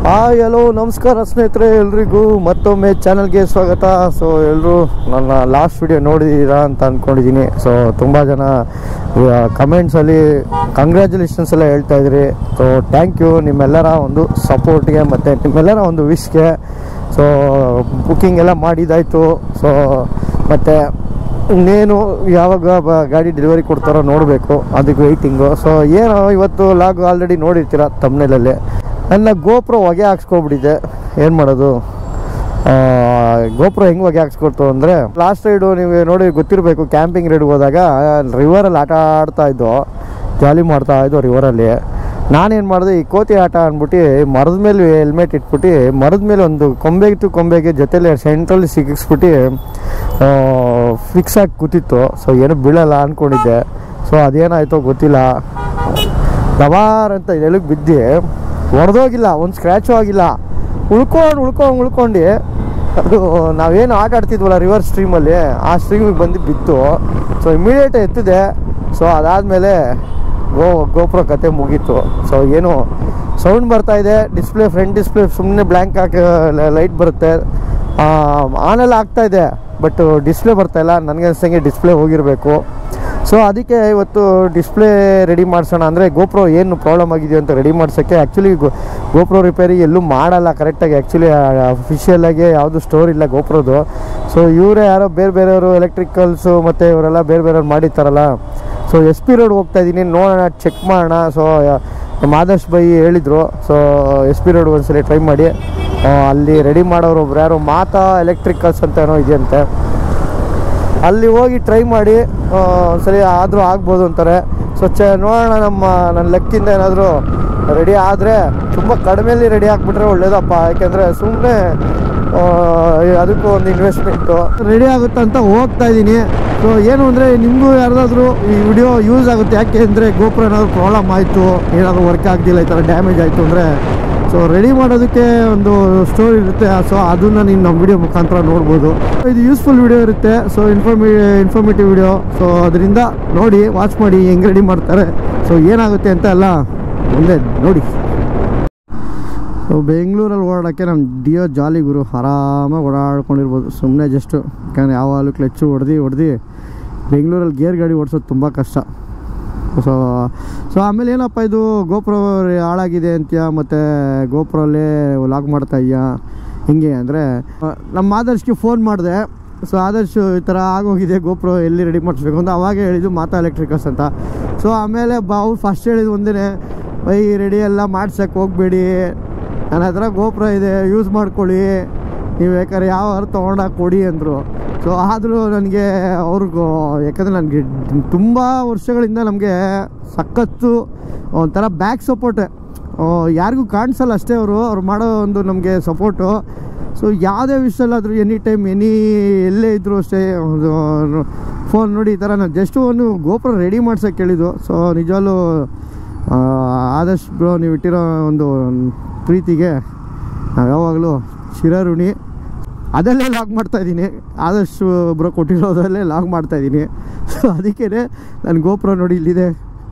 Hi hello ನಮಸ್ಕಾರ ಸ್ನೇಹಿತರೆ ಎಲ್ರಿಗೂ ಮತ್ತೊಮ್ಮೆ ಚಾನಲ್ಗೆ ಸ್ವಾಗತ ಸೊ ಎಲ್ಲರೂ ನನ್ನ ಲಾಸ್ಟ್ ವಿಡಿಯೋ ನೋಡಿದ್ದೀರಾ ಅಂತ ಅಂದ್ಕೊಂಡಿದ್ದೀನಿ ಸೊ ತುಂಬ ಜನ ಕಮೆಂಟ್ಸಲ್ಲಿ ಕಂಗ್ರ್ಯಾಚುಲೇಷನ್ಸ್ ಎಲ್ಲ ಹೇಳ್ತಾ ಇದ್ರಿ ಸೊ ಥ್ಯಾಂಕ್ ಯು ನಿಮ್ಮೆಲ್ಲರ ಒಂದು ಸಪೋರ್ಟ್ಗೆ ಮತ್ತು ನಿಮ್ಮೆಲ್ಲರ ಒಂದು ವಿಶ್ಗೆ ಸೊ ಬುಕ್ಕಿಂಗ್ ಎಲ್ಲ ಮಾಡಿದ್ದಾಯಿತು ಸೊ ಮತ್ತು ಇನ್ನೇನು ಯಾವಾಗ ಬ- ಗಾಡಿ ಡೆಲಿವರಿ ಕೊಡ್ತಾರೋ ನೋಡಬೇಕು ಅದಕ್ಕೆ ವೆಯ್ಟಿಂಗು ಸೊ ಏನೋ ಇವತ್ತು ಲಾಗ್ ಆಲ್ರೆಡಿ ನೋಡಿರ್ತೀರ ತಮ್ಮನೇಲಲ್ಲಿ ನನ್ನ ಗೋಪ್ರೋ ಹೊಗೆ ಹಾಕ್ಸ್ಕೊಬಿಟ್ಟಿದೆ ಏನು ಮಾಡೋದು ಗೋಪ್ರೋ ಹೆಂಗೆ ಹೊಗೆ ಹಾಕ್ಸ್ಕೊಡ್ತು ಅಂದರೆ ಲಾಸ್ಟ್ ರೈಡು ನೀವು ನೋಡಿ ಗೊತ್ತಿರಬೇಕು ಕ್ಯಾಂಪಿಂಗ್ ರೈಡ್ಗೆ ಹೋದಾಗ ರಿವರಲ್ಲಿ ಆಟ ಆಡ್ತಾ ಇದ್ದೋ ಜಾಲಿ ಮಾಡ್ತಾ ಇದ್ದೋ ರಿವರಲ್ಲಿ ನಾನೇನು ಮಾಡಿದೆ ಈ ಕೋತಿ ಆಟ ಅಂದ್ಬಿಟ್ಟು ಮರದ ಮೇಲೆ ಹೆಲ್ಮೆಟ್ ಇಟ್ಬಿಟ್ಟು ಮರದ ಮೇಲೆ ಒಂದು ಕೊಂಬೆಗೆ ಟು ಕೊಂಬೆಗೆ ಜೊತೆಲಿ ಸೆಂಟ್ರಲ್ಲಿ ಸಿಗಿಸ್ಬಿಟ್ಟು ಫಿಕ್ಸ್ ಆಗಿ ಕೂತಿತ್ತು ಸೊ ಏನು ಬೀಳಲ್ಲ ಅಂದ್ಕೊಂಡಿದ್ದೆ ಸೊ ಅದೇನಾಯ್ತೋ ಗೊತ್ತಿಲ್ಲ ದವಾರ್ ಅಂತ ಎಲ್ಲಿಗೆ ಬಿದ್ದು ಹೊಡೆದೋಗಿಲ್ಲ ಒಂದು ಸ್ಕ್ರ್ಯಾಚು ಆಗಿಲ್ಲ ಉಳ್ಕೊಂಡು ಉಳ್ಕೊಂಡು ಉಳ್ಕೊಂಡು ಅದು ನಾವೇನು ಆಟ ಆಡ್ತಿದ್ವಲ್ಲ ರಿವರ್ ಸ್ಟ್ರೀಮಲ್ಲಿ ಆ ಸ್ಟ್ರೀಮಿಗೆ ಬಂದು ಬಿತ್ತು ಸೊ ಇಮಿಡಿಯೇಟ್ ಎತ್ತಿದೆ ಸೊ ಅದಾದಮೇಲೆ ಗೋ ಗೋಪ್ರೋ ಕತೆ ಮುಗೀತು ಸೊ ಏನು ಸೌಂಡ್ ಬರ್ತಾ ಇದೆ ಡಿಸ್ಪ್ಲೇ ಫ್ರಂಟ್ ಡಿಸ್ಪ್ಲೇ ಸುಮ್ಮನೆ ಬ್ಲ್ಯಾಂಕ್ ಹಾಕಿ ಲೈಟ್ ಬರುತ್ತೆ ಆನೆಲ್ಲ ಆಗ್ತಾ ಇದೆ ಬಟ್ ಡಿಸ್ಪ್ಲೇ ಬರ್ತಾ ಇಲ್ಲ ನನಗೆ ಅನ್ಸಂಗೆ ಡಿಸ್ಪ್ಲೇ ಹೋಗಿರಬೇಕು ಸೊ ಅದಕ್ಕೆ ಇವತ್ತು ಡಿಸ್ಪ್ಲೇ ರೆಡಿ ಮಾಡಿಸೋಣ ಅಂದರೆ ಗೋಪ್ರೋ ಏನು ಪ್ರಾಬ್ಲಮ್ ಆಗಿದೆ ಅಂತ ರೆಡಿ ಮಾಡ್ಸೋಕ್ಕೆ ಆ್ಯಕ್ಚುಲಿ ಗೋಪ್ರೋ ರಿಪೇರಿ ಎಲ್ಲೂ ಮಾಡಲ್ಲ ಕರೆಕ್ಟಾಗಿ ಆ್ಯಕ್ಚುಲಿ ಅಫಿಷಿಯಲಾಗಿ ಯಾವುದು ಸ್ಟೋರ್ ಇಲ್ಲ ಗೋಪ್ರೋದು ಸೊ ಇವರೇ ಯಾರೋ ಬೇರೆ ಬೇರೆಯವರು ಎಲೆಕ್ಟ್ರಿಕಲ್ಸು ಮತ್ತು ಇವರೆಲ್ಲ ಬೇರೆ ಬೇರೆಯವ್ರು ಮಾಡಿರ್ತಾರಲ್ಲ ಸೊ ಎಸ್ ಪಿ ರೋಡ್ ಹೋಗ್ತಾ ಇದ್ದೀನಿ ನೋಡೋಣ ಚೆಕ್ ಮಾಡೋಣ ಸೊ ನಮ್ಮ ಆದರ್ಶ್ ಬೈ ಹೇಳಿದರು ಸೊ ಎಸ್ ಪಿ ರೋಡ್ ಒಂದ್ಸಲಿ ಟ್ರೈ ಮಾಡಿ ಆ, ಅಲ್ಲಿ ರೆಡಿ ಮಾಡೋರು ಒಬ್ರು ಯಾರೋ ಮಾತಾ ಎಲೆಕ್ಟ್ರಿಕಲ್ಸ್ ಅಂತ ಏನೋ ಇದೆಯಂತೆ ಅಲ್ಲಿ ಹೋಗಿ ಟ್ರೈ ಮಾಡಿ ಆ, ಸರಿ ಆದರೂ ಆಗ್ಬೋದು ಅಂತಾರೆ ಸೊ ಚ ನೋಡೋಣ ನಮ್ಮ ನನ್ನ ಲೆಕ್ಕಿಂದ ಏನಾದರೂ ರೆಡಿ ಆದರೆ ತುಂಬ ಕಡಿಮೆಯಲ್ಲಿ ರೆಡಿ ಆಗಿಬಿಟ್ರೆ ಒಳ್ಳೇದಪ್ಪ ಯಾಕೆಂದರೆ ಸುಮ್ಮನೆ ಅದಕ್ಕೂ ಒಂದು ಇನ್ವೆಸ್ಟ್ಮೆಂಟು ರೆಡಿ ಆಗುತ್ತೆ ಅಂತ ಹೋಗ್ತಾ ಇದ್ದೀನಿ ಸೊ ಏನು ಅಂದರೆ ನಿಮಗೂ ಯಾರ್ದಾದ್ರೂ ಈ ವಿಡಿಯೋ ಯೂಸ್ ಆಗುತ್ತೆ ಯಾಕೆ ಅಂದರೆ ಗೋಪುರ ಏನಾದರೂ ಪ್ರಾಬ್ಲಮ್ ಆಯಿತು ಏನಾದರೂ ವರ್ಕ್ ಆಗ್ತಿಲ್ಲ ಈ ಥರ ಡ್ಯಾಮೇಜ್ ಆಯಿತು ಅಂದರೆ ಸೊ ರೆಡಿ ಮಾಡೋದಕ್ಕೆ ಒಂದು ಸ್ಟೋರಿ ಇರುತ್ತೆ ಸೊ ಅದನ್ನ ನೀವು ನಮ್ಮ ವಿಡಿಯೋ ಮುಖಾಂತರ ನೋಡ್ಬೋದು ಇದು ಯೂಸ್ಫುಲ್ ವಿಡಿಯೋ ಇರುತ್ತೆ ಸೊ ಇನ್ಫಾರ್ಮೇ ಇನ್ಫಾರ್ಮೇಟಿವ್ ವಿಡಿಯೋ ಸೊ ಅದರಿಂದ ನೋಡಿ ವಾಚ್ ಮಾಡಿ ಹೆಂಗೆ ರೆಡಿ ಮಾಡ್ತಾರೆ ಸೊ ಏನಾಗುತ್ತೆ ಅಂತ ಎಲ್ಲ ಮುಂದೆ ನೋಡಿ ಸೊ ಬೆಂಗಳೂರಲ್ಲಿ ಓಡಾಡೋಕ್ಕೆ ನಮ್ಮ ಡಿಯೋ ಜಾಲಿ ಗುರು ಆರಾಮಾಗಿ ಓಡಾಡ್ಕೊಂಡಿರ್ಬೋದು ಸುಮ್ಮನೆ ಜಸ್ಟು ಯಾಕಂದರೆ ಯಾವಾಗಲೂ ಕ್ಲಚ್ಚು ಹೊಡೆದು ಹೊಡೆದು ಬೆಂಗಳೂರಲ್ಲಿ ಗೇರ್ ಗಾಡಿ ಓಡಿಸೋದು ತುಂಬ ಕಷ್ಟ ಸೊ ಸೊ ಆಮೇಲೆ ಏನಪ್ಪ ಇದು ಗೋಪ್ರೋ ಹಾಳಾಗಿದೆ ಅಂತೀಯ ಮತ್ತು ಗೋಪ್ರಲ್ಲೇ ಲಾಗ್ ಮಾಡ್ತಾ ಇದೆಯಾ ಹಿಂಗೆ ಅಂದರೆ ನಮ್ಮ ಆದರ್ಶ್ಗೆ ಫೋನ್ ಮಾಡಿದೆ ಸೊ ಆದರ್ಶ್ ಈ ಥರ ಆಗೋಗಿದೆ ಗೋಪ್ರೋ ಎಲ್ಲಿ ರೆಡಿ ಮಾಡಿಸ್ಬೇಕು ಅಂತ ಅವಾಗೇ ಹೇಳಿದ್ದು ಮಾತಾ ಎಲೆಕ್ಟ್ರಿಕಲ್ಸ್ ಅಂತ ಸೊ ಆಮೇಲೆ ಬಾ ಅವ್ರು ಫಸ್ಟ್ ಹೇಳಿದ್ದು ಒಂದೇ ಬೈ ರೆಡಿ ಎಲ್ಲ ಮಾಡ್ಸಕ್ಕೆ ಹೋಗಬೇಡಿ ನನ್ನ ಹತ್ರ ಗೋಪ್ರೋ ಇದೆ ಯೂಸ್ ಮಾಡ್ಕೊಳ್ಳಿ ನೀವು ಬೇಕಾದ್ರೆ ಯಾವ ತೊಗೊಂಡಾಗ ಕೊಡಿ ಅಂದರು ಸೊ ಆದರೂ ನನಗೆ ಅವ್ರಿಗೂ ಯಾಕಂದರೆ ನನಗೆ ತುಂಬ ವರ್ಷಗಳಿಂದ ನಮಗೆ ಸಖತ್ತು ಒಂಥರ ಬ್ಯಾಕ್ ಸಪೋರ್ಟೆ ಯಾರಿಗೂ ಕಾಣಿಸಲ್ಲ ಅಷ್ಟೇ ಅವರು ಅವ್ರು ಮಾಡೋ ಒಂದು ನಮಗೆ ಸಪೋರ್ಟು ಸೊ ಯಾವುದೇ ವಿಷಯಲ್ಲಾದರೂ ಎನಿ ಟೈಮ್ ಎನಿ ಎಲ್ಲೇ ಇದ್ದರೂ ಅಷ್ಟೇ ಫೋನ್ ನೋಡಿ ಈ ಥರ ನಾನು ಜಸ್ಟ್ ಒಂದು ಗೋಪುರ ರೆಡಿ ಮಾಡ್ಸೋಕ್ಕೆ ಕೇಳಿದ್ದು ಸೊ ನಿಜವಾಗ್ಲೂ ಆ, ಆದಷ್ಟು ಬ್ರೋ ನೀವು ಇಟ್ಟಿರೋ ಒಂದು ಪ್ರೀತಿಗೆ ನಾವು ಯಾವಾಗಲೂ ಶಿರಋಣಿ ಅದಲ್ಲೇ ಲಾಗ್ ಮಾಡ್ತಾ ಇದ್ದೀನಿ ಆದಷ್ಟು ಬ್ರೋ ಕೊಟ್ಟಿರೋದಲ್ಲೇ ಲಾಗ್ ಮಾಡ್ತಾ ಇದ್ದೀನಿ ಸೊ ಅದಕ್ಕೇ ನನ್ನ ಗೋಪುರ ನೋಡಿ ಇಲ್ಲಿದೆ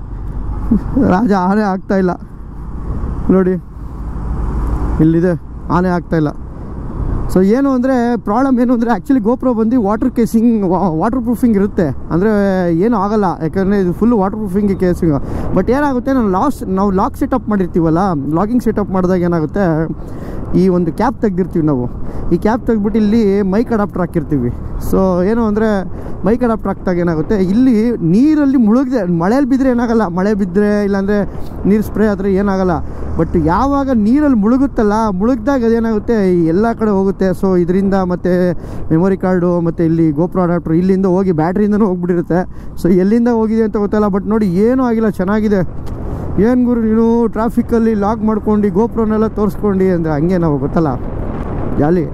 ರಾಜ ಆನೆ ಆಗ್ತಾ ಇಲ್ಲ ನೋಡಿ ಇಲ್ಲಿದೆ ಆನೆ ಆಗ್ತಾ ಇಲ್ಲ ಸೊ ಏನು ಅಂದರೆ ಪ್ರಾಬ್ಲಮ್ ಏನು ಅಂದರೆ ಆ್ಯಕ್ಚುಲಿ ಗೋಪ್ರೋ ಬಂದು ವಾಟರ್ ಕೇಸಿಂಗ್ ವಾಟರ್ ಪ್ರೂಫಿಂಗ್ ಇರುತ್ತೆ ಅಂದರೆ ಏನೂ ಆಗಲ್ಲ ಯಾಕಂದರೆ ಇದು full waterproofing casing but ಏನಾಗುತ್ತೆ ನಾವು ಲಾಸ್ ನಾವು ಲಾಕ್ ಸೆಟಪ್ ಮಾಡಿರ್ತೀವಲ್ಲ ಲಾಗಿಂಗ್ ಸೆಟಪ್ ಮಾಡಿದಾಗ ಏನಾಗುತ್ತೆ ಈ ಒಂದು ಕ್ಯಾಪ್ ತೆಗ್ದಿರ್ತೀವಿ ನಾವು ಈ ಕ್ಯಾಪ್ ತೆಗ್ದ್ಬಿಟ್ಟು ಇಲ್ಲಿ ಮೈಕ್ ಅಡಾಪ್ಟರ್ ಹಾಕಿರ್ತೀವಿ ಸೊ ಏನು ಅಂದರೆ ಮೈಕ್ ಅಡಾಪ್ಟರ್ ಹಾಕ್ದಾಗ ಏನಾಗುತ್ತೆ ಇಲ್ಲಿ ನೀರಲ್ಲಿ ಮುಳುಗಿದೆ ಮಳೆಯಲ್ಲಿ ಬಿದ್ದರೆ ಏನಾಗಲ್ಲ ಮಳೆ ಬಿದ್ದರೆ ಇಲ್ಲಾಂದರೆ ನೀರು ಸ್ಪ್ರೇ ಆದರೆ ಏನಾಗಲ್ಲ ಬಟ್ ಯಾವಾಗ ನೀರಲ್ಲಿ ಮುಳುಗುತ್ತಲ್ಲ ಮುಳುಗ್ದಾಗ ಅದೇನಾಗುತ್ತೆ ಈ ಎಲ್ಲ ಕಡೆ ಹೋಗುತ್ತೆ ಸೊ ಇದರಿಂದ ಮತ್ತು ಮೆಮೊರಿ ಕಾರ್ಡು ಮತ್ತು ಇಲ್ಲಿ ಗೋಪ್ರೋ ಅಡಾಪ್ಟರ್ ಇಲ್ಲಿಂದ ಹೋಗಿ ಬ್ಯಾಟ್ರಿಯಿಂದನೂ ಹೋಗ್ಬಿಟ್ಟಿರುತ್ತೆ ಸೊ ಎಲ್ಲಿಂದ ಹೋಗಿದೆ ಅಂತ ಗೊತ್ತಲ್ಲ ಬಟ್ ನೋಡಿ ಏನೂ ಆಗಿಲ್ಲ ಚೆನ್ನಾಗಿದೆ ಏನು ಗುರು ನೀನು ಟ್ರಾಫಿಕ್ಕಲ್ಲಿ ಲಾಕ್ ಮಾಡ್ಕೊಂಡು ಗೋಪ್ರೋನೆಲ್ಲ ತೋರಿಸ್ಕೊಂಡು ಅಂದರೆ ಹಂಗೆ ನಾವು ಗೊತ್ತಲ್ಲ ಜಾಲಿ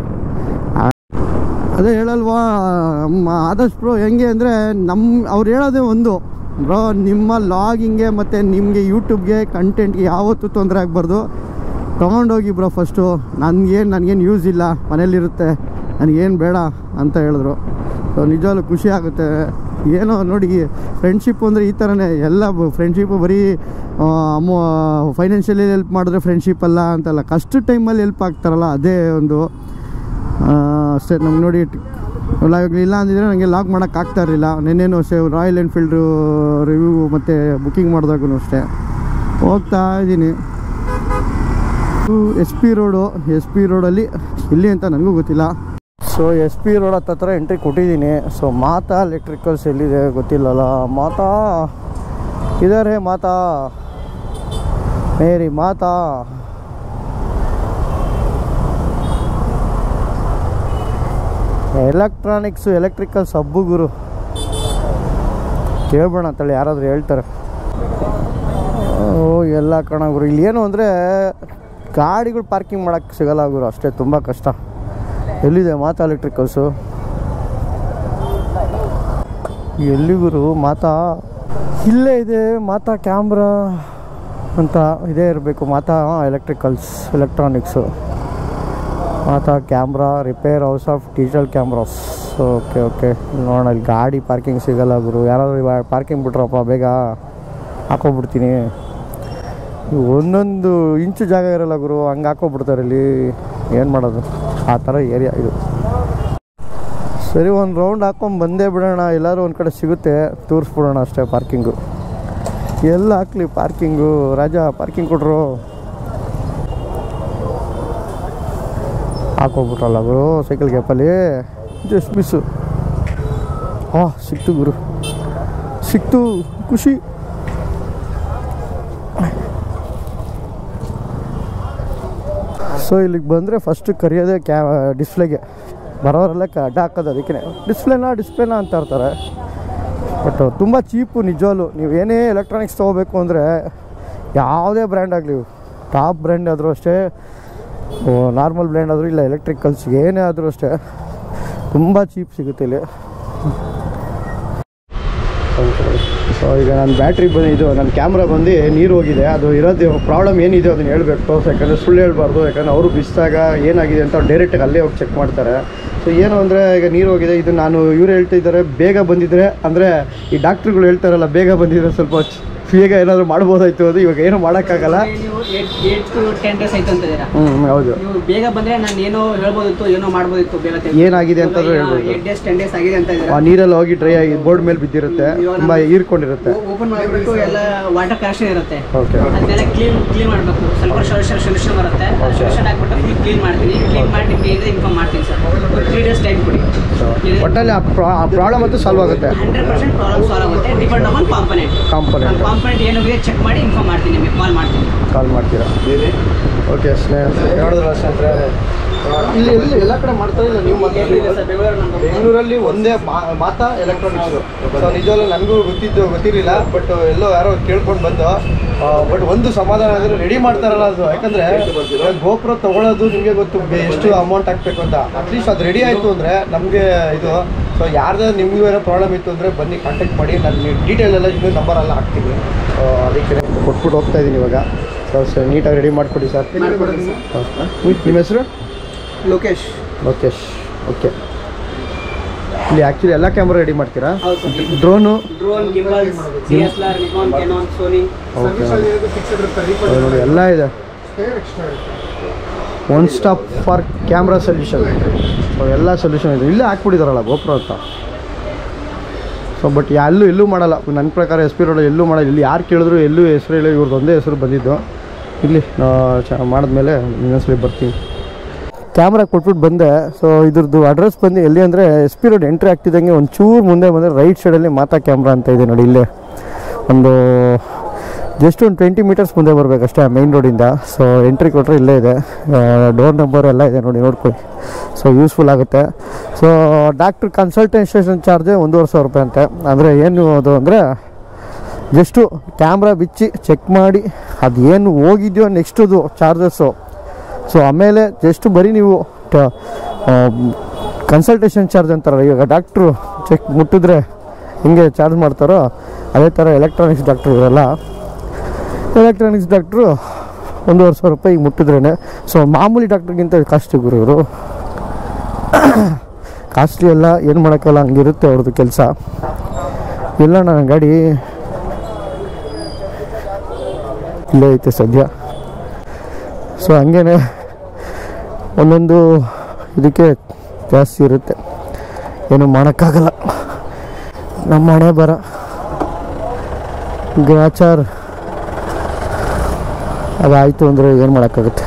ಅದೇ ಹೇಳಲ್ವಾ ನಮ್ಮ ಆದರ್ಶ್ ಬ್ರೋ ಹೆಂಗೆ ಅಂದರೆ ನಮ್ಮ ಅವ್ರು ಹೇಳೋದೇ ಒಂದು ಬ್ರೋ ನಿಮ್ಮ ಲಾಗಿಂಗೆ ಮತ್ತು ನಿಮಗೆ ಯೂಟ್ಯೂಬ್ಗೆ ಕಂಟೆಂಟ್ಗೆ ಯಾವತ್ತೂ ತೊಂದರೆ ಆಗಬಾರ್ದು ತೊಗೊಂಡೋಗಿ ಬ್ರೋ ಫಸ್ಟು ನನಗೇನು ನನಗೇನು ಯೂಸ್ ಇಲ್ಲ ಮನೇಲಿರುತ್ತೆ ನನಗೇನು ಬೇಡ ಅಂತ ಹೇಳಿದ್ರು ಸೊ ನಿಜವಾಗ್ಲೂ ಖುಷಿ ಆಗುತ್ತೆ ಏನೋ ನೋಡಿ ಫ್ರೆಂಡ್ಶಿಪ್ ಅಂದರೆ ಈ ಥರನೇ ಎಲ್ಲ ಫ್ರೆಂಡ್ಶಿಪ್ಪು ಬರೀ ಆ, ಅಮ್ಮೋ ಫೈನಾನ್ಷಿಯಲಿ ಹೆಲ್ಪ್ ಮಾಡಿದ್ರೆ ಫ್ರೆಂಡ್ಶಿಪ್ ಅಲ್ಲ ಅಂತಲ್ಲ ಕಷ್ಟ ಟೈಮಲ್ಲಿ ಹೆಲ್ಪ್ ಆಗ್ತಾರಲ್ಲ ಅದೇ ಒಂದು ಆ, ಅಷ್ಟೇ ನಮ್ಗೆ ನೋಡಿ ಲಾಗ್ ಇಲ್ಲ ಅಂದಿದ್ರೆ ನನಗೆ ಲಾಗ್ ಮಾಡೋಕ್ಕೆ ಆಗ್ತಾ ಇರಲಿಲ್ಲ ನೆನ್ನೇನು ಅಷ್ಟೇ ರಾಯಲ್ ಎನ್ಫೀಲ್ಡು ರಿವ್ಯೂ ಮತ್ತು ಬುಕ್ಕಿಂಗ್ ಮಾಡಿದಾಗೂ ಅಷ್ಟೇ ಹೋಗ್ತಾ ಇದ್ದೀನಿ S P road S P ರೋಡಲ್ಲಿ ಎಲ್ಲಿ ಅಂತ ನನಗೂ ಗೊತ್ತಿಲ್ಲ ಸೊ ಎಸ್ ಪಿ ರೋಡ್ ಹತ್ರ ಎಂಟ್ರಿ ಕೊಟ್ಟಿದ್ದೀನಿ ಸೊ ಮಾತಾ ಎಲೆಕ್ಟ್ರಿಕಲ್ಸ್ ಎಲ್ಲಿದೆ ಗೊತ್ತಿಲ್ಲಲ್ಲ ಮಾತಾ ಇದಾರೆ ಮಾತಾ ಮೇರಿ ಮಾತಾ ಎಲೆಕ್ಟ್ರಾನಿಕ್ಸು ಎಲೆಕ್ಟ್ರಿಕಲ್ಸ್ ಹಬ್ಬು ಗುರು ಕೇಳ್ಬೇಡ ಅಂತೇಳಿ ಯಾರಾದರೂ ಹೇಳ್ತಾರೆ ಓ ಎಲ್ಲ ಕಣ ಗುರು ಇಲ್ಲಿ ಏನು ಅಂದರೆ ಗಾಡಿಗಳು ಪಾರ್ಕಿಂಗ್ ಮಾಡೋಕ್ಕೆ ಸಿಗಲ್ಲ ಗುರು ಅಷ್ಟೇ ತುಂಬ ಕಷ್ಟ ಎಲ್ಲಿದೆ ಮಾತಾ ಎಲೆಕ್ಟ್ರಿಕಲ್ಸು ಎಲ್ಲಿ ಗುರು ಮಾತಾ ಇಲ್ಲೇ ಇದೆ ಮಾತಾ ಕ್ಯಾಮ್ರಾ ಅಂತ ಇದೇ ಇರಬೇಕು Mata electricals electronics Mata camera repair house of digital cameras okay okay ನೋಡೋಣ ಇಲ್ಲಿ ಗಾಡಿ ಪಾರ್ಕಿಂಗ್ ಸಿಗಲ್ಲ ಗುರು ಯಾರಾದರೂ ಇವಾಗ ಪಾರ್ಕಿಂಗ್ ಬಿಟ್ರಪ್ಪ ಬೇಗ ಹಾಕೋಬಿಡ್ತೀನಿ ಒಂದೊಂದು ಇಂಚು ಜಾಗ ಇರಲ್ಲ ಗುರು ಹಂಗೆ ಹಾಕೋಬಿಡ್ತಾರೆ ಇಲ್ಲಿ ಏನು ಮಾಡೋದು ಆ ಥರ ಏರಿಯಾ ಇದು ಸರಿ ಒಂದು ರೌಂಡ್ ಹಾಕೊಂಡು ಬಂದೇ ಬಿಡೋಣ ಎಲ್ಲರೂ ಒಂದು ಕಡೆ ಸಿಗುತ್ತೆ ತೋರಿಸ್ಬಿಡೋಣ ಅಷ್ಟೇ ಪಾರ್ಕಿಂಗು ಎಲ್ಲ ಹಾಕ್ಲಿ ಪಾರ್ಕಿಂಗು ರಾಜಾ ಪಾರ್ಕಿಂಗ್ ಕೊಟ್ರು ಹಾಕೋಗ್ಬಿಟ್ರಲ್ಲ ಗುರು ಸೈಕಲ್ ಗ್ಯಾಪಲ್ಲಿ ಜಸ್ಟ್ ಮಿಸ್ಸು ಹಾಂ ಸಿಕ್ತು ಗುರು ಸಿಕ್ತು ಖುಷಿ ಸೊ ಇಲ್ಲಿಗೆ ಬಂದರೆ ಫಸ್ಟು ಕರೆಯೋದೇ ಕ್ಯಾ ಡಿಸ್ಪ್ಲೇಗೆ ಬರೋರೆಲ್ಲ ಕ ಅಡ್ಡ ಹಾಕೋದು ಅದಕ್ಕೆ ಡಿಸ್ಪ್ಲೇನಾ ಡಿಸ್ಪ್ಲೇನಾ ಅಂತ ಇರ್ತಾರೆ ಬಟ್ ತುಂಬ ಚೀಪು ನಿಜವಾಗ್ಲು ನೀವು ಏನೇ ಎಲೆಕ್ಟ್ರಾನಿಕ್ಸ್ ತೊಗೋಬೇಕು ಅಂದರೆ ಯಾವುದೇ ಬ್ರ್ಯಾಂಡ್ ಆಗಲಿ ಟಾಪ್ ಬ್ರ್ಯಾಂಡ್ ಆದರೂ ಅಷ್ಟೇ ನಾರ್ಮಲ್ ಬ್ರ್ಯಾಂಡ್ ಆದರೂ ಇಲ್ಲ ಎಲೆಕ್ಟ್ರಿಕಲ್ಸ್ ಏನೇ ಆದರೂ ಅಷ್ಟೇ ತುಂಬ ಚೀಪ್ ಸಿಗುತ್ತೆ ಇಲ್ಲಿ ಸೊ ಈಗ ನನ್ನ ಬ್ಯಾಟ್ರಿ ಬಂದು ಇದು ನನ್ನ ಕ್ಯಾಮ್ರಾ ಬಂದು ನೀರು ಹೋಗಿದೆ ಅದು ಇರೋದು ಪ್ರಾಬ್ಲಮ್ ಏನಿದೆ ಅದನ್ನು ಹೇಳಬೇಕು ಯಾಕಂದರೆ ಸುಳ್ಳು ಹೇಳ್ಬಾರ್ದು ಯಾಕಂದರೆ ಅವರು ಬಿಸಿದಾಗ ಏನಾಗಿದೆ ಅಂತ ಬೇರೆಟಾಗಿ ಅಲ್ಲೇ ಹೋಗಿ ಚೆಕ್ ಮಾಡ್ತಾರೆ ಸೊ ಏನು ಅಂದರೆ ಈಗ ನೀರು ಹೋಗಿದೆ ಇದು ನಾನು ಇವ್ರು ಹೇಳ್ತಾ ಇದ್ದಾರೆ ಬೇಗ ಬಂದಿದ್ರೆ ಅಂದರೆ ಈ ಡಾಕ್ಟ್ರುಗಳು ಹೇಳ್ತಾರಲ್ಲ ಬೇಗ ಬಂದಿದ್ರೆ ಸ್ವಲ್ಪ ಚ್- ಬೇಗ ಏನಾದರೂ ಮಾಡ್ಬೋದಾಯ್ತು ಅದು ಇವಾಗ ಏನೂ ಮಾಡೋಕ್ಕಾಗಲ್ಲ ನೀವು ಏಟ್ ಟು ಟೆನ್ ಡೇಸ್ ಆಯ್ತು ಅಂತಿದ್ದೀರಾ ಹ್ಞೂ ಹೌದು ನೀವು ಬೇಗ ಬಂದ್ರೆ ನಾನು ಏನೋ ಹೇಳ್ಬೋದಿತ್ತು ಏನೋ ಮಾಡ್ಬೋದಿತ್ತು ಬೇಗ ಏನಾಗಿದೆ ಅಂತಂದ್ರೆ ಹೇಳ್ಬೋದು. ಏಟ್ ಡೇಸ್ ಟೆನ್ ಡೇಸ್ ಆಗಿದೆ ಅಂತ ಆ ಇದ್ದೀರಾ ನೀರೆಲ್ಲ ಹೋಗಿ ಡ್ರೈ ಆಗಿ ಬೋರ್ಡ್ ಮೇಲೆ ಬಿದ್ದಿರುತ್ತೆ ತುಂಬ ಹೀರ್ಕೊಂಡಿರುತ್ತೆ ಓಪನ್ ಮಾಡಿಬಿಟ್ಟು ಎಲ್ಲ ವಾಟರ್ ಕನೆಕ್ಷನ್ ಇರುತ್ತೆ ಓಕೆ ಅದನ್ನೆಲ್ಲ ಕ್ಲೀನ್ ಕ್ಲೀನ್ ಮಾಡಬೇಕು ಸ್ವಲ್ಪ ಸೊಲ್ಯೂಷನ್ ಸೊಲ್ಯೂಷನ್ ಬರುತ್ತೆ ಸೊಲ್ಯೂಷನ್ ಹಾಕ್ಬಿಟ್ಟು ಫುಲ್ ಕ್ಲೀನ್ ಮಾಡ್ತೀನಿ ಕ್ಲೀನ್ ಮಾಡಿ ನಿಮಗೆ ಇನ್ಫಾರ್ಮ್ ಮಾಡ್ತೀನಿ ಸರ್ ಒಂದು ತ್ರೀ ಡೇಸ್ ಟೈಮ್ ಕೊಡಿ ಒಟ್ಟಲ್ಲಿ ಆ ಪ್ರಾಬ್ಲಮ್ ಅಂತೂ ಸಾಲ್ವ್ ಆಗುತ್ತೆ ಹಂಡ್ರೆಡ್ ಪರ್ಸೆಂಟ್ ಪ್ರಾಬ್ಲಮ್ ಸಾಲ್ವ್ ಆಗುತ್ತೆ depend on component component component ಏನಿದೆ ಚೆಕ್ ಮಾಡಿ ಇನ್ಫಾರ್ಮ್ ಮಾಡ್ತೀನಿ ನಿಮಗೆ ಕಾಲ್ ಮಾಡ್ತೀನಿ ಕಾಲ್ ಮಾಡ್ತೀರಾ ಓಕೆ ಸ್ನೇಹ ನೋಡಿದ್ರಲ್ಲ ಸ್ನೇಹಿತರೆ ಇಲ್ಲಿ ಎಲ್ಲಿ ಎಲ್ಲ ಕಡೆ ಮಾಡ್ತಾರೆ ಇಲ್ಲ ನೀವು ಬೆಂಗಳೂರಲ್ಲಿ ಒಂದೇ ಮಾ- ಮಾತಾ ಎಲೆಕ್ಟ್ರಾನಿಕ್ಸ್ ಸೊ ನಿಜವಾಗ್ಲೂ ನನಗೂ ಗೊತ್ತಿದ್ದು ಗೊತ್ತಿರಲಿಲ್ಲ ಬಟ್ ಎಲ್ಲೋ ಯಾರೋ ಕೇಳ್ಕೊಂಡು ಬಂದು ಬಟ್ ಒಂದು ಸಮಾಧಾನ ಅಂದರೆ ರೆಡಿ ಮಾಡ್ತಾರಲ್ಲ ಅದು ಯಾಕಂದರೆ ಗೋಪುರ ತೊಗೊಳೋದು ನಿಮಗೆ ಗೊತ್ತು ಬೆ- ಎಷ್ಟು ಅಮೌಂಟ್ ಹಾಕ್ಬೇಕು ಅಂತ ಅಟ್ಲೀಸ್ಟ್ ಅದು ರೆಡಿ ಆಯಿತು ಅಂದರೆ ನಮಗೆ ಇದು ಸೊ ಯಾರ್ದು ನಿಮಗೂ ಏನೋ ಪ್ರಾಬ್ಲಮ್ ಇತ್ತು ಅಂದರೆ ಬನ್ನಿ ಕಾಂಟ್ಯಾಕ್ಟ್ ಮಾಡಿ ನಾನು ಡೀಟೇಲ್ ಎಲ್ಲ ಇನ್ನೂ ನಂಬರ್ ಎಲ್ಲ ಹಾಕ್ತೀನಿ ಸೊ ಅದಕ್ಕೆ ಕೊಟ್ಬಿಟ್ಟು ಹೋಗ್ತಾ ಇದ್ದೀನಿ ಇವಾಗ ಸೊ ಸರ್ ನೀಟಾಗಿ ರೆಡಿ ಮಾಡಿಕೊಡಿ ಸರ್ ನಿಮ್ಮ ಹೆಸರು ಲೋಕೇಶ್ ಲೋಕೇಶ್ ಓಕೆ ಇಲ್ಲಿ ಆ್ಯಕ್ಚುಲಿ ಎಲ್ಲ ಕ್ಯಾಮ್ರಾ ರೆಡಿ ಮಾಡ್ತೀರಾ ಹೌದು sir drone drone gimbals C S R Nikon Canon Sony okay ನೋಡಿ ಎಲ್ಲ ಇದೆ one stop for camera solution ಎಲ್ಲ ಸೊಲ್ಯೂಷನ್ ಇದೆ ಇಲ್ಲೇ ಹಾಕ್ಬಿಟ್ಟಿದಾರಲ್ಲ ಗೋಪುರ ಅಂತ ಸೊ ಬಟ್ ಎಲ್ಲೂ ಎಲ್ಲೂ ಮಾಡಲ್ಲ ನನ್ನ ಪ್ರಕಾರ ಎಸ್ ಪಿ ರೋಡಲ್ಲಿ ಎಲ್ಲೂ ಮಾಡಲ್ಲ ಇಲ್ಲಿ ಯಾರು ಕೇಳಿದ್ರು ಎಲ್ಲೂ ಹೆಸರು ಇಲ್ಲ ಇವ್ರದ್ದು ಒಂದೇ ಹೆಸರು ಬಂದಿದ್ದು ಇಲ್ಲಿ ಚ ಮಾಡಿದ್ಮೇಲೆ ಇನ್ನೊಂದ್ಸಲಿ ಬರ್ತೀನಿ ಕ್ಯಾಮ್ರಾ ಕೊಟ್ಬಿಟ್ಟು ಬಂದೆ ಸೊ ಇದ್ರದ್ದು ಅಡ್ರೆಸ್ ಬಂದು ಎಲ್ಲಿ ಅಂದರೆ ಎಸ್ ಪಿ ರೋಡ್ ಎಂಟ್ರಿ ಆಗ್ತಿದ್ದಂಗೆ ಒಂದು ಚೂರು ಮುಂದೆ ಬಂದರೆ ರೈಟ್ ಸೈಡಲ್ಲಿ ಮಾತಾ ಕ್ಯಾಮ್ರಾ ಅಂತ ಇದೆ ನೋಡಿ ಇಲ್ಲೇ ಒಂದು ಜಸ್ಟ್ ಒಂದು ಟ್ವೆಂಟಿ ಮೀಟರ್ಸ್ ಮುಂದೆ ಬರಬೇಕಷ್ಟೇ ಮೈನ್ ರೋಡಿಂದ ಸೊ ಎಂಟ್ರಿ ಕೊಟ್ಟರೆ ಇಲ್ಲೇ ಇದೆ ಡೋರ್ ನಂಬರ್ ಎಲ್ಲ ಇದೆ ನೋಡಿ ನೋಡ್ಕೊಳ್ಳಿ ಸೊ ಯೂಸ್ಫುಲ್ ಆಗುತ್ತೆ ಸೊ ಡಾಕ್ಟ್ರ್ ಕನ್ಸಲ್ಟೇಷನ್ ಚಾರ್ಜ್ ಒಂದೂವರೆ ಸಾವಿರ ರೂಪಾಯಿ ಅಂತೆ ಅಂದರೆ ಏನು ಅದು ಅಂದರೆ ಜಸ್ಟು ಕ್ಯಾಮ್ರಾ ಬಿಚ್ಚಿ ಚೆಕ್ ಮಾಡಿ ಅದು ಏನು ಹೋಗಿದೆಯೋ ನೆಕ್ಸ್ಟದು ಚಾರ್ಜಸ್ಸು ಸೊ ಆಮೇಲೆ ಜಸ್ಟ್ ಬರೀ ನೀವು ಕನ್ಸಲ್ಟೇಷನ್ ಚಾರ್ಜ್ ಅಂತಾರಲ್ಲ ಇವಾಗ ಡಾಕ್ಟ್ರು ಚೆಕ್ ಮುಟ್ಟಿದ್ರೆ ಹಿಂಗೆ ಚಾರ್ಜ್ ಮಾಡ್ತಾರೋ ಅದೇ ಥರ ಎಲೆಕ್ಟ್ರಾನಿಕ್ಸ್ ಡಾಕ್ಟ್ರು ಇರಲ್ಲ ಎಲೆಕ್ಟ್ರಾನಿಕ್ಸ್ ಡಾಕ್ಟ್ರು ಒಂದೂವರೆ ಸಾವಿರ ರೂಪಾಯಿ ಮುಟ್ಟಿದ್ರೇ ಸೊ ಮಾಮೂಲಿ ಡಾಕ್ಟ್ರಿಗಿಂತ ಕಾಸ್ಟ್ಲಿ ಗುರು ಇವರು ಕಾಸ್ಟ್ಲಿ ಎಲ್ಲ ಏನು ಮಾಡೋಕ್ಕಲ್ಲ ಹಂಗಿರುತ್ತೆ ಅವ್ರದ್ದು ಕೆಲಸ ಇಲ್ಲ ನನ್ನ ಗಾಡಿ ಇಲ್ಲೇ ಐತೆ ಸದ್ಯ ಸೊ ಹಂಗೇನೆ ಒಂದೊಂದು ಇದಕ್ಕೆ ಜಾಸ್ತಿ ಇರುತ್ತೆ ಏನು ಮಾಡೋಕ್ಕಾಗಲ್ಲ ನಮ್ಮ ಹಣೆ ಬರ ಗ್ರಾಚಾರ್ ಅದಾಯಿತು ಅಂದರೆ ಏನು ಮಾಡೋಕ್ಕಾಗುತ್ತೆ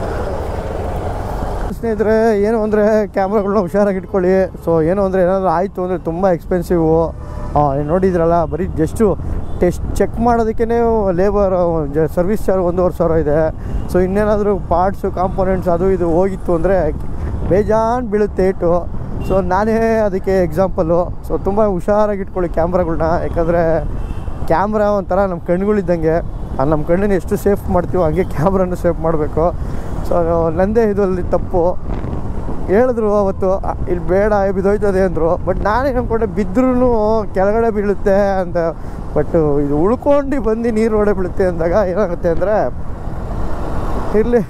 ಸ್ನೇಹಿತರೆ ಏನು ಅಂದರೆ ಕ್ಯಾಮ್ರಾಗಳನ್ನ ಹುಷಾರಾಗಿ ಇಟ್ಕೊಳ್ಳಿ ಸೊ ಏನು ಅಂದರೆ ಏನಾದರೂ ಆಯಿತು ಅಂದರೆ ತುಂಬ ಎಕ್ಸ್ಪೆನ್ಸಿವು ನೋಡಿದ್ರಲ್ಲ ಬರೀ ಜಸ್ಟು ಟೆಸ್ಟ್ ಚೆಕ್ ಮಾಡೋದಕ್ಕೇ ಲೇಬರ್ ಸರ್ವಿಸ್ ಚಾರ್ಜ್ ಒಂದೂವರೆ ಸಾವಿರ ಇದೆ ಸೊ ಇನ್ನೇನಾದರೂ ಪಾರ್ಟ್ಸು ಕಾಂಪೋನೆಂಟ್ಸ್ ಅದು ಇದು ಹೋಗಿತ್ತು ಅಂದರೆ ಬೇಜಾನ್ ಬೀಳುತ್ತೆ ಏಟು ಸೊ ನಾನೇ ಅದಕ್ಕೆ ಎಕ್ಸಾಂಪಲು ಸೊ ತುಂಬ ಹುಷಾರಾಗಿ ಇಟ್ಕೊಳ್ಳಿ ಕ್ಯಾಮ್ರಾಗಳ್ನ ಯಾಕಂದರೆ ಕ್ಯಾಮ್ರಾ ಒಂಥರ ನಮ್ಮ ಕಣ್ಗಳಿದ್ದಂಗೆ ಆ ನಮ್ಮ ಕಣ್ಣನ್ನು ಎಷ್ಟು ಸೇಫ್ ಮಾಡ್ತೀವೋ ಹಂಗೆ ಕ್ಯಾಮ್ರಾನು ಸೇಫ್ ಮಾಡಬೇಕು ಸೊ ನಂದೇ ಇದು ಅಲ್ಲಿ ತಪ್ಪು ಹೇಳಿದ್ರು ಅವತ್ತು "ಆ, ಇಲ್ಲಿ ಬೇಡ ಬಿದ್ದೋಯ್ತದೆ ಅಂದರು ಬಟ್ ನಾನೇ ಅಂದ್ಕೊಂಡೆ ಬಿದ್ದರೂ ಕೆಳಗಡೆ ಬೀಳುತ್ತೆ ಅಂತ ಬಟ್ ಇದು ಉಳ್ಕೊಂಡು ಬಂದು ನೀರು ಒಡೆ ಬೀಳುತ್ತೆ ಅಂದಾಗ ಏನಾಗುತ್ತೆ ಅಂದರೆ ಇರಲಿ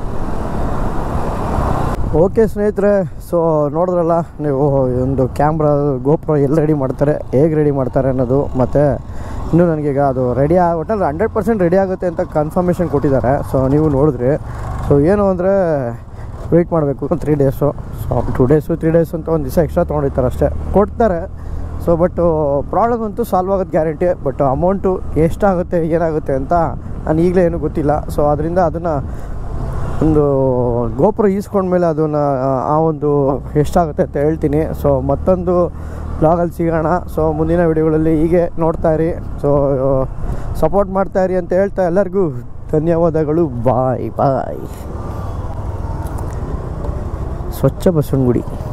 ಓಕೆ ಸ್ನೇಹಿತರೆ ಸೊ ನೋಡಿದ್ರಲ್ಲ ನೀವು ಒಂದು ಕ್ಯಾಮ್ರಾ ಗೋಪ್ರೋ ಎಲ್ಲಿ ರೆಡಿ ಮಾಡ್ತಾರೆ ಹೇಗೆ ರೆಡಿ ಮಾಡ್ತಾರೆ ಅನ್ನೋದು ಮತ್ತು ಇನ್ನೂ ನನಗೀಗ ಅದು ರೆಡಿ ಆ ಒಟ್ಟಲ್ಲಿ ಹಂಡ್ರೆಡ್ ಪರ್ಸೆಂಟ್ ರೆಡಿ ಆಗುತ್ತೆ ಅಂತ ಕನ್ಫರ್ಮೇಷನ್ ಕೊಟ್ಟಿದ್ದಾರೆ ಸೊ ನೀವು ನೋಡಿದ್ರಿ ಸೊ ಏನು ಅಂದರೆ ವೆಯ್ಟ್ ಮಾಡಬೇಕು three days so two days three days ಅಂತ ಒಂದು ದಿವಸ ಎಕ್ಸ್ಟ್ರಾ ತೊಗೊಂಡಿರ್ತಾರೆ ಅಷ್ಟೇ ಕೊಡ್ತಾರೆ ಸೊ ಬಟ್ಟು ಪ್ರಾಬ್ಲಮ್ ಅಂತೂ ಸಾಲ್ವ್ ಆಗೋದು ಗ್ಯಾರಂಟಿ ಬಟ್ ಅಮೌಂಟು ಎಷ್ಟಾಗುತ್ತೆ ಏನಾಗುತ್ತೆ ಅಂತ ನಾನು ಈಗಲೇ ಏನೂ ಗೊತ್ತಿಲ್ಲ ಸೊ ಅದರಿಂದ ಅದನ್ನು ಒಂದು ಗೋಪುರ ಈಸ್ಕೊಂಡ್ಮೇಲೆ ಅದನ್ನು ಆ ಒಂದು ಎಷ್ಟಾಗುತ್ತೆ ಅಂತ ಹೇಳ್ತೀನಿ ಸೊ ಮತ್ತೊಂದು ಬ್ಲಾಗಲ್ಲಿ ಸಿಗೋಣ ಸೊ ಮುಂದಿನ ವಿಡಿಯೋಗಳಲ್ಲಿ ಹೀಗೆ ನೋಡ್ತಾ ಇರಿ ಸೊ ಸಪೋರ್ಟ್ ಮಾಡ್ತಾ ಇರಿ ಅಂತ ಹೇಳ್ತಾ ಎಲ್ಲರಿಗೂ ಧನ್ಯವಾದಗಳು ಬಾಯ್ ಬಾಯ್ ಸ್ವಚ್ಛ ಬಸವನಗುಡಿ